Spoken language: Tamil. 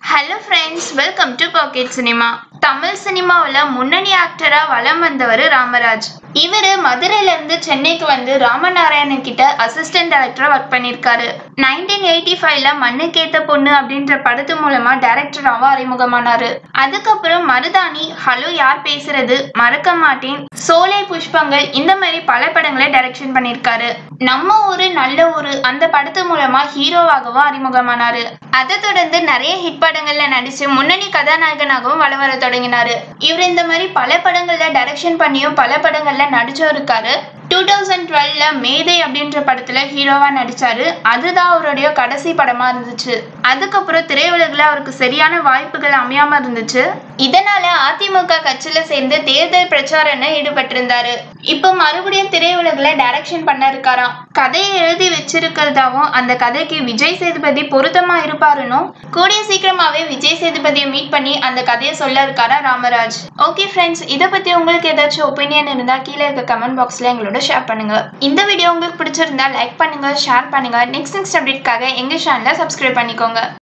hello friends welcome to pocket cinema Tamil சினிமாவில் முன்னணி ஆக்டராக வலம் வந்தவர் ராமராஜ் இவர் மதுரையிலேருந்து சென்னைக்கு வந்து ராமநாராயணன் கிட்ட அசிஸ்டன்ட் டைரக்டராக ஒர்க் பண்ணியிருக்காரு நைன்டீன் எயிட்டி ஃபைவ்ல மண்ணுக்கேத்த பொண்ணு அப்படின்ற படத்து மூலமா டைரக்டராகவும் அறிமுகமானாரு அதுக்கப்புறம் மருதாணி ஹலோ யார் பேசுறது மறக்க மாட்டேன் சோலை புஷ்பங்கள் இந்த மாதிரி பல படங்களை டைரக்ஷன் பண்ணியிருக்காரு நம்ம ஊரு நல்ல ஊரு அந்த படத்து மூலமா ஹீரோவாகவும் அறிமுகமானாரு அதை தொடர்ந்து நிறைய ஹிட் படங்கள்ல நடிச்சு முன்னணி கதாநாயகனாகவும் வலம் வர தொடங்கினாரு இவர் இந்த மாதிரி பல படங்கள்ல டைரக்ஷன் பண்ணியும் பல படங்கள்ல நடிச்சும் இருக்காரு டூ தௌசண்ட் டுவெல்ல மேதை அப்படின்ற படத்துல ஹீரோவா நடிச்சாரு அதுதான் அவருடைய கடைசி படமா இருந்துச்சு அதுக்கப்புறம் திரையுலகில் அவருக்கு சரியான வாய்ப்புகள் அமையாம இருந்துச்சு இதனால அதிமுக கட்சியில சேர்ந்து தேர்தல் பிரச்சாரம்னு ஈடுபட்டிருந்தாரு இப்போ மறுபடியும் திரையுலகில் டைரக்ஷன் பண்ண இருக்காராம் கதையை எழுதி வச்சிருக்கிறதாவும் அந்த கதைக்கு விஜய் சேதுபதி பொருத்தமா இருப்பாருன்னும் கூடிய சீக்கிரமாவே விஜய் சேதுபதியை மீட் பண்ணி அந்த கதையை சொல்ல இருக்காரா ராமராஜ் ஓகே ஃப்ரெண்ட்ஸ் இதை பத்தி உங்களுக்கு ஏதாச்சும் ஒப்பீனியன் இருந்தா கீழே இருக்க கமெண்ட் பாக்ஸ்ல எங்களோட ஷேர் பண்ணுங்க இந்த வீடியோ உங்களுக்கு பிடிச்சிருந்தா லைக் பண்ணுங்க ஷேர் பண்ணுங்க நெக்ஸ்ட் நெக்ஸ்ட் அப்டேட்காக எங்க சேனலை சப்ஸ்கிரைப் பண்ணிக்கோங்க